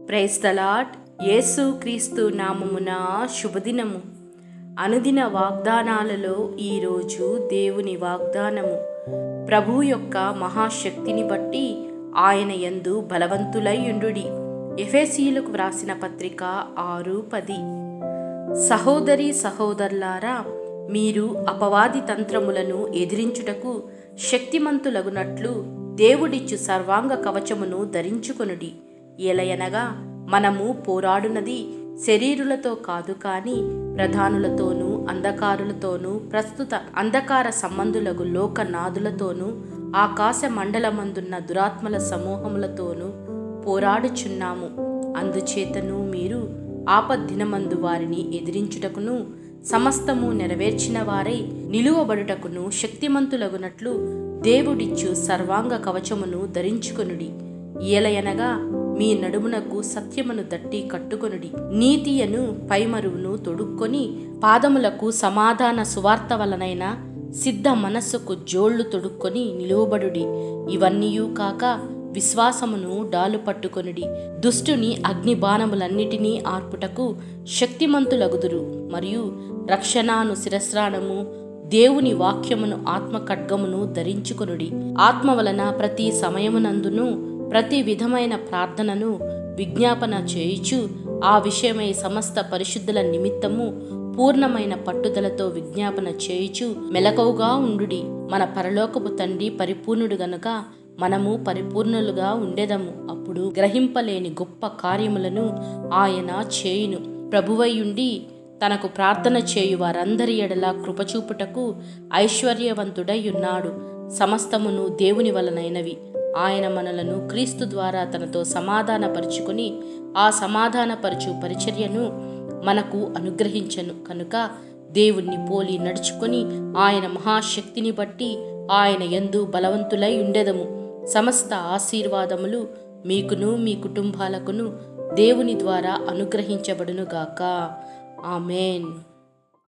praise దలాట్ యేసు క్రీస్తు నామమున శుభదినము అనుదిన వాగ్దానాలలో ఈరోజు దేవుని వాగ్దానము ప్రభు యొక్క మహాశక్తిని బట్టి ఆయన యందు బలవంతులై ఉండుడి ఎఫెసీలకు వ్రాసిన పత్రిక ఆరు పది సహోదరి సహోదరులారా మీరు అపవాది తంత్రములను ఎదిరించుటకు శక్తిమంతులగునట్లు దేవుడిచ్చు సర్వాంగ కవచమును ధరించుకొనుడి ఎలయనగా మనము పోరాడునది శరీరులతో కాదు కాని ప్రధానులతోనూ అంధకారులతోనూ ప్రస్తుత అంధకార సంబంధులకు లోకనాథులతోనూ ఆకాశ మండలమందున్న దురాత్మల సమూహములతోనూ పోరాడుచున్నాము అందుచేతను మీరు ఆపద్దినమందు వారిని ఎదిరించుటకును సమస్తము నెరవేర్చిన వారై నిలువబడుటకును శక్తిమంతులగునట్లు దేవుడిచ్చు సర్వాంగ కవచమును ధరించుకొనుడి ఏలయనగా మీ నడుమునకు సత్యమును దట్టి కట్టుకొనుడి నీతియను పైమరువును తొడుక్కొని పాదములకు సమాధాన సువార్త వలనైన సిద్ధ మనస్సుకు జోళ్లు తొడుక్కొని నిలువబడుడి ఇవన్నీయూ కాక విశ్వాసమును డాలు పట్టుకొనుడి దుష్టుని అగ్ని బాణములన్నిటినీ ఆర్పుటకు శక్తిమంతులగుదురు మరియు రక్షణాను శిరస్రాణము దేవుని వాక్యమును ఆత్మ ఖడ్గమును ధరించుకొనుడి ఆత్మ వలన ప్రతి సమయమునందును ప్రతి విధమైన ప్రార్థనను విజ్ఞాపన చేయుచు ఆ విషయమై సమస్త పరిశుద్ధుల నిమిత్తము పూర్ణమైన పట్టుదలతో విజ్ఞాపన చేయుచు మెలకువగా ఉండుడి మన పరలోకపు తండ్రి పరిపూర్ణుడు గనుక మనము పరిపూర్ణులుగా ఉండేదము అప్పుడు గ్రహింపలేని గొప్ప కార్యములను ఆయన చేయును ప్రభువయ్యుండి తనకు ప్రార్థన చేయు వారందరి ఎడల కృపచూపుటకు ఐశ్వర్యవంతుడై ఉన్నాడు సమస్తమును దేవుని వలనైనవి ఆయన మనలను క్రీస్తు ద్వారా తనతో సమాధానపరుచుకొని ఆ సమాధానపరచు పరిచర్యను మనకు అనుగ్రహించను కనుక దేవుణ్ణి పోలి నడుచుకొని ఆయన మహాశక్తిని బట్టి ఆయన ఎందు బలవంతులై ఉండెదము సమస్త ఆశీర్వాదములు మీకును మీ కుటుంబాలకును దేవుని ద్వారా అనుగ్రహించబడునుగాక ఆమెన్